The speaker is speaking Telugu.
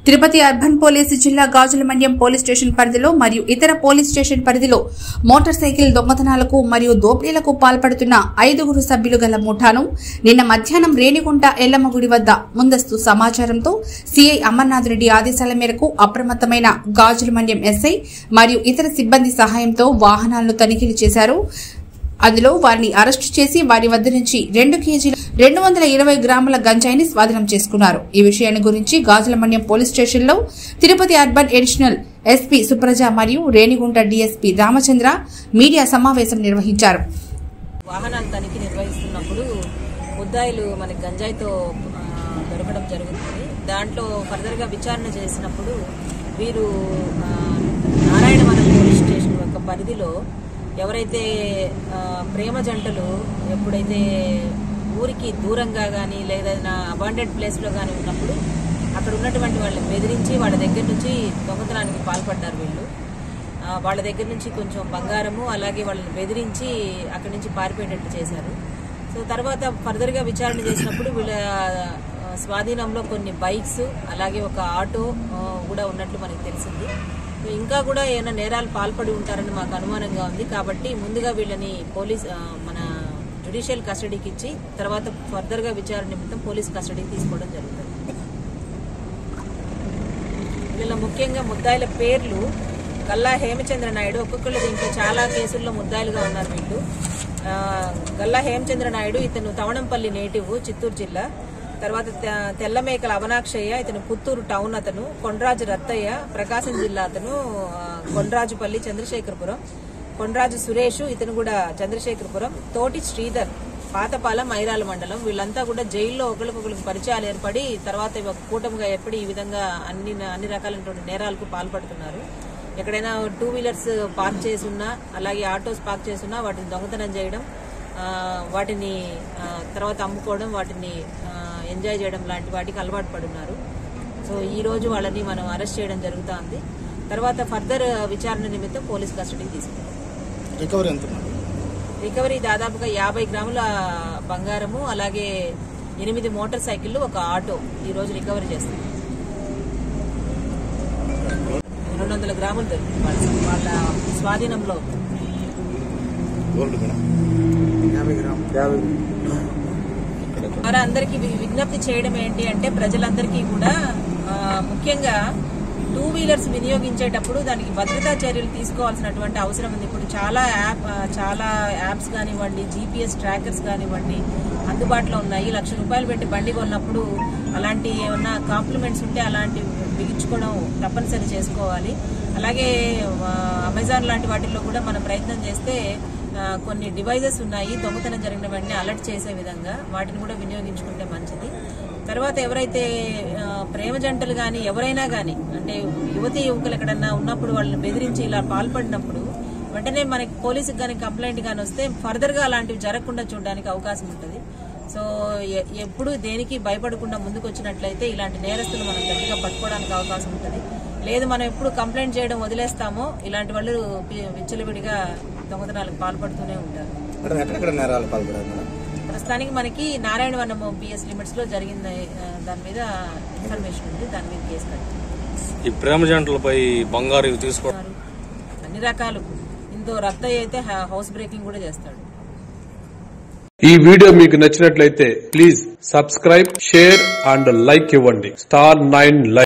తిరుపతి అర్బన్ పోలీసు జిల్లా గాజుల మండ్యం పోలీస్ స్టేషన్ పరిధిలో మరియు ఇతర పోలీస్ స్టేషన్ పరిధిలో మోటార్ సైకిల్ దొంగతనాలకు మరియు దోపిడీలకు పాల్పడుతున్న ఐదుగురు సభ్యులు గల ముఠాను నిన్న మధ్యాహ్నం రేణిగుంట ఎల్లమ్మ గుడి వద్ద ముందస్తు సమాచారంతో సీఐ అమర్నాథ్ రెడ్డి ఆదేశాల మేరకు అప్రమత్తమైన గాజుల మండ్యం ఎస్ఐ మరియు ఇతర సిబ్బంది సహాయంతో వాహనాలను తనిఖీలు చేశారు అందులో వారిని అరెస్టు చేసి వారి వద్ద నుంచి రెండు కేజీల రెండు వందల ఇరవై గ్రాముల గంజాయిని స్వాధీనం చేసుకున్నారు ఈ విషయాన్ని గురించి గాజులమణ్యం పోలీస్ స్టేషన్లో Tirupati urban additional SP Supraja మరియు రేణిగుంట డీఎస్పీ రామచంద్ర మీడియా సమావేశం నిర్వహించారు వాహనాలు తనిఖీ నిర్వహిస్తున్నప్పుడు ముద్దాయిలు మనకి గంజాయితో ఆ, దొరకడం జరుగుతుంది దాంట్లో ఫర్దర్గా విచారణ చేసినప్పుడు వీరు ఆ, నారాయణవనం పోలీస్ స్టేషన్ యొక్క పరిధిలో ఎవరైతే ఆ, ప్రేమ జంటలు ఎప్పుడైతే ఊరికి దూరంగా కానీ లేదా అబాండెడ్ ప్లేస్లో కానీ ఉన్నప్పుడు అక్కడ ఉన్నటువంటి వాళ్ళని బెదిరించి వాళ్ళ దగ్గర నుంచి దొంగతనానికి పాల్పడ్డారు వీళ్ళు ఆ, వాళ్ళ దగ్గర నుంచి కొంచెం బంగారము అలాగే వాళ్ళని బెదిరించి అక్కడి నుంచి పారిపోయేటట్టు చేశారు సో తర్వాత ఫర్దర్గా విచారణ చేసినప్పుడు వీళ్ళ ఆ, స్వాధీనంలో కొన్ని బైక్స్ అలాగే ఒక ఆటో ఆ, కూడా ఉన్నట్లు మనకి తెలిసింది సో ఇంకా కూడా ఏమైనా నేరాలు పాల్పడి ఉంటారని మాకు అనుమానంగా ఉంది కాబట్టి ముందుగా వీళ్ళని పోలీస్ ఆ, మన జ్యుడిషియల్ కస్టడీకి ఇచ్చి తర్వాత ఫర్దర్గా విచారణ నిమిత్తం పోలీస్ కస్టడీకి తీసుకోవడం జరుగుతుంది వీళ్ళ ముఖ్యంగా ముద్దాయిల పేర్లు గల్లా హేమచంద్ర నాయుడు ఒక్కొక్కళ్ళు దీంట్లో చాలా కేసుల్లో ముద్దాయిలుగా ఉన్నారు వీళ్ళు ఆ, గల్లా హేమచంద్ర నాయుడు ఇతను తవణంపల్లి నేటివ్ చిత్తూరు జిల్లా తర్వాత తె- తెల్లమేకల అవనాక్షయ్య ఇతను పుత్తూరు టౌన్ అతను కొండ్రాజు రత్తయ్య ప్రకాశం జిల్లా అతను ఆ, కొండ్రాజుపల్లి చంద్రశేఖరపురం కొండ్రాజు సురేష్ ఇతను కూడా చంద్రశేఖరపురం తోటి శ్రీధర్ పాతపాలెం ఐరాల మండలం వీళ్ళంతా కూడా జైల్లో ఒకరికొకరికి పరిచయాలు ఏర్పడి తర్వాత ఇవి ఒక కూటమిగా ఏర్పడి ఈ విధంగా అన్ని అన్ని రకాలైనటువంటి నేరాలకు పాల్పడుతున్నారు ఎక్కడైనా టూ వీలర్స్ పార్క్ చేసి ఉన్నా అలాగే ఆటోస్ పార్క్ చేసి ఉన్నా వాటిని దొంగతనం చేయడం ఆ, వాటిని ఆ, తర్వాత అమ్ముకోవడం వాటిని ఆ, ఎంజాయ్ చేయడం లాంటి వాటికి అలవాటు పడున్నారు సో ఈ రోజు వాళ్ళని మనం అరెస్ట్ చేయడం జరుగుతోంది తర్వాత ఫర్దర్ విచారణ నిమిత్తం పోలీస్ కస్టడీకి తీసుకుంటాం రికవరీ ఎంత ఉన్నది? రికవరీ దాదాపుగా యాభై గ్రాముల బంగారము అలాగే ఎనిమిది మోటార్ సైకిళ్ళు ఒక ఆటో ఈ రోజు రికవరీ చేస్తాం రెండు వందల గ్రాములు దొరికింది వాళ్ళ వాళ్ళ స్వాధీనంలో ఉంది. గోల్డ్ మేడం మరి అందరికీ వి- విజ్ఞప్తి చేయడం ఏంటి అంటే ప్రజలందరికీ కూడా ఆ, ముఖ్యంగా టూ వీలర్స్ వినియోగించేటప్పుడు దానికి భద్రతా చర్యలు తీసుకోవాల్సినటువంటి అవసరం ఉంది ఇప్పుడు చాలా యాప్ ఆ, చాలా యాప్స్ కానివ్వండి జీపీఎస్ ట్రాకర్స్ కానివ్వండి అందుబాటులో ఉన్నాయి లక్ష రూపాయలు పెట్టి బండి కొన్నప్పుడు అలాంటి ఏమన్నా కాంప్లిమెంట్స్ ఉంటే అలాంటి బిగించుకోవడం తప్పనిసరి చేసుకోవాలి అలాగే ఆ, అమెజాన్ లాంటి వాటిల్లో కూడా మనం ప్రయత్నం చేస్తే ఆ, కొన్ని డివైజెస్ ఉన్నాయి దొంగతనం జరిగిన వెంటనే అలర్ట్ చేసే విధంగా వాటిని కూడా వినియోగించుకుంటే మంచిది తర్వాత ఎవరైతే ఆ, ప్రేమ జంటలు కానీ ఎవరైనా కానీ అంటే యువతి యువకులు ఎక్కడన్నా ఉన్నప్పుడు వాళ్ళని బెదిరించి ఇలా పాల్పడినప్పుడు వెంటనే మనకి పోలీసుకి కానీ కంప్లైంట్ కానీ వస్తే ఫర్దర్ గా అలాంటివి జరగకుండా చూడడానికి అవకాశం ఉంటుంది సో ఎ- ఎప్పుడు దేనికి భయపడకుండా ముందుకు వచ్చినట్లయితే ఇలాంటి నేరస్తులు మనం గట్టిగా పట్టుకోవడానికి అవకాశం ఉంటుంది లేదు మనం ఎప్పుడు కంప్లైంట్ చేయడం వదిలేస్తామో ఇలాంటి వాళ్ళు పి- విచ్చలవిడిగా దొంగతనాలకు పాల్పడుతూనే ఉంటారు మేడం ఎక్కడెక్కడ నేరాలు పాల్పడారు మేడం ప్రస్తుతానికి మనకి నారాయణవనం పిఎస్ లిమిట్స్ లో జరిగిన ఆ, దాని మీద ఇన్ఫర్మేషన్ ఉంది దాని మీద కేసు కట్టారు ఈ ప్రేమ జంటలపై బంగారు ఇవి తీసుకో అన్ని రకాలు ఇంతో రత్తయ్య అయితే హ- హౌస్ బ్రేకింగ్ కూడా చేస్తాడు ఈ వీడియో మీకు నచ్చినట్లయితే please subscribe share and like ఇవ్వండి స్టార్ నైన్ లైక్